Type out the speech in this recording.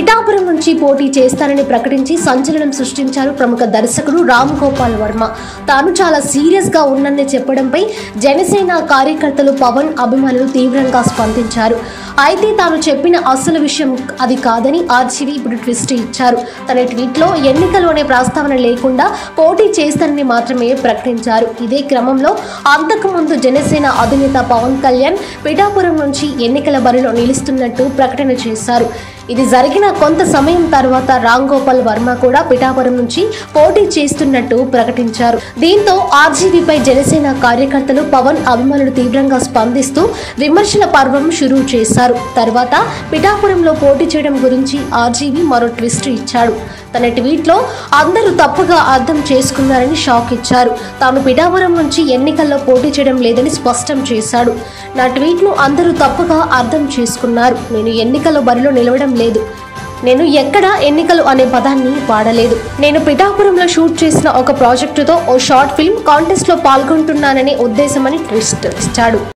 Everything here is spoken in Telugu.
పిఠాపురం నుంచి పోటీ చేస్తానని ప్రకటించి సంచలనం సృష్టించారు ప్రముఖ దర్శకుడు రామ్ గోపాల్ వర్మ తాను చాలా సీరియస్ గా ఉన్నని చెప్పడంపై జనసేన కార్యకర్తలు పవన్ అభిమానులు తీవ్రంగా స్పందించారు అయితే తాను చెప్పిన అసలు విషయం అది కాదని ఆర్జీవి ఇప్పుడు ట్విస్ట్ ఇచ్చారు తన ట్వీట్లో ఎన్నికలు అనే ప్రస్తావన లేకుండా పోటీ చేస్తానని మాత్రమే ప్రకటించారు ఇదే క్రమంలో అంతకుముందు జనసేన అధినేత పవన్ కళ్యాణ్ పిఠాపురం నుంచి ఎన్నికల బరిలో నిలుస్తున్నట్టు ప్రకటన చేశారు ఇది జరిగిన కొంత సమయం తర్వాత రామ్ గోపాల్ వర్మ కూడా పిఠాపురం నుంచి పోటీ చేస్తున్నట్టు ప్రకటించారు దీంతో ఆర్జీవీపై జనసేన కార్యకర్తలు పవన్ అభిమానులు తీవ్రంగా స్పందిస్తూ విమర్శల పర్వం షురూ చేశారు తర్వాత పిఠాపురంలో పోటీ చేయడం గురించి ఆర్జీవీ మరో ట్విస్ట్ ఇచ్చాడు తన ట్వీట్లో అందరూ తప్పుగా అర్థం చేసుకున్నారని షాక్ ఇచ్చారు తాను పిఠాపురం నుంచి ఎన్నికల్లో పోటీ చేయడం లేదని స్పష్టం చేశాడు నా ట్వీట్ను అందరూ తప్పుగా అర్థం చేసుకున్నారు నేను ఎన్నికల బరిలో నిలవడం లేదు నేను ఎక్కడ ఎన్నికలు అనే పదాన్ని వాడలేదు నేను పిఠాపురంలో షూట్ చేసిన ఒక ప్రాజెక్టుతో ఓ షార్ట్ ఫిల్మ్ కాంటెస్ట్లో పాల్గొంటున్నాననే ఉద్దేశమని ట్విస్ట్ ఇచ్చాడు